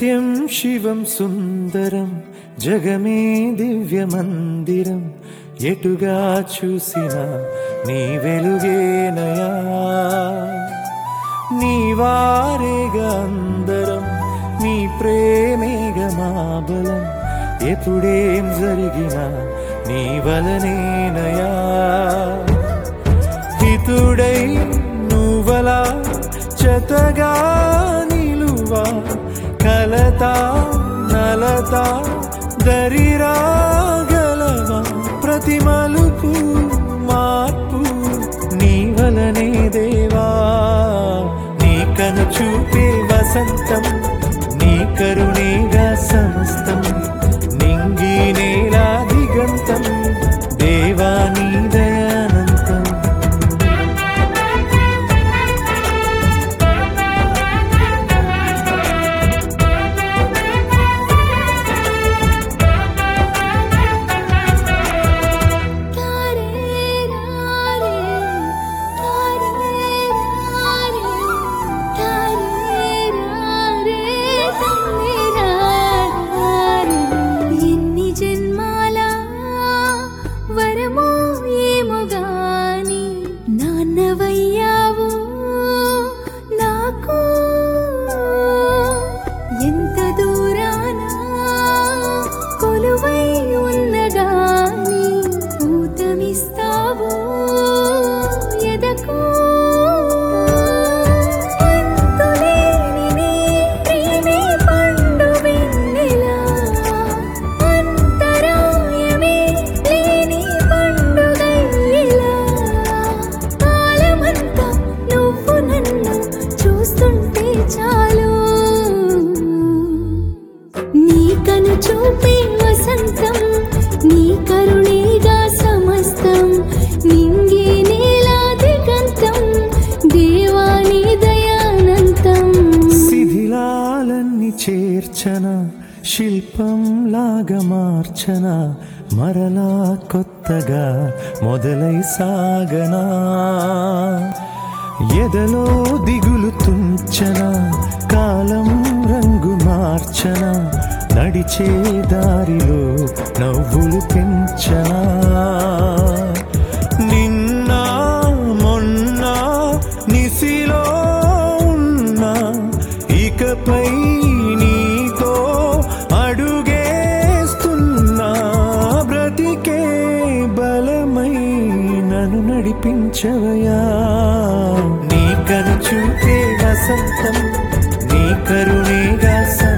సత్యం శివం సుందరం జగమే దివ్యమందిరం ఎటుగా చూసినా నీ వెలుగేనయా నీ వారేగా అందరం నీ ప్రేమేగా మా బలం ఎప్పుడేం జరిగినా నీ వలనేనయా హితుడై నువ్వలా జతగా నిలువా కలతా నలతా దరిరాగలవా ప్రతి మలుపు మార్పు నీ వలనే దేవా నీ కను చూపే వసంతం నీ కరుణేగా సమస్తం నింగి నేలా దిగంతం దేవా నీ దయానంతం తారే రారే తారే రారే తారే రారే తారే రారే ఎన్ని జన్మాల వరమో ఏమో గాని నాన్నవయ్యావు నాకు ఎంత దూరాన కొలువై ఉన్నగాని ఊతమిస్తావు ఎదకు అంతులేని నీ ప్రేమే పండు వెన్నెలా అంతరాయమే లేని పండుగయ్యేలా కాలమంతా నువ్వు నన్ను చూస్తుంటే చాలు నీ కను చూపే వసంతం నీ కరుణేగా సమస్తం నింగి నేలా దిగంతం దేవాని దయానంతం శిథిలాలన్నీ చేర్చన శిల్పంలాగా మార్చన మరలా కొత్తగా మొదలై సాగనా ఎదలో దిగులు తుంచన కాలం రంగు మార్చన నడిచే దారిలో నవ్వులు పెంచనా నిన్న మొన్న నిసిలో ఉన్నా ఇకపై నీతో అడుగేస్తున్నా బ్రతికే బలమై నన్ను నడిపించవయా నీ కను చూపే వసంతం నీ కరుణేగా స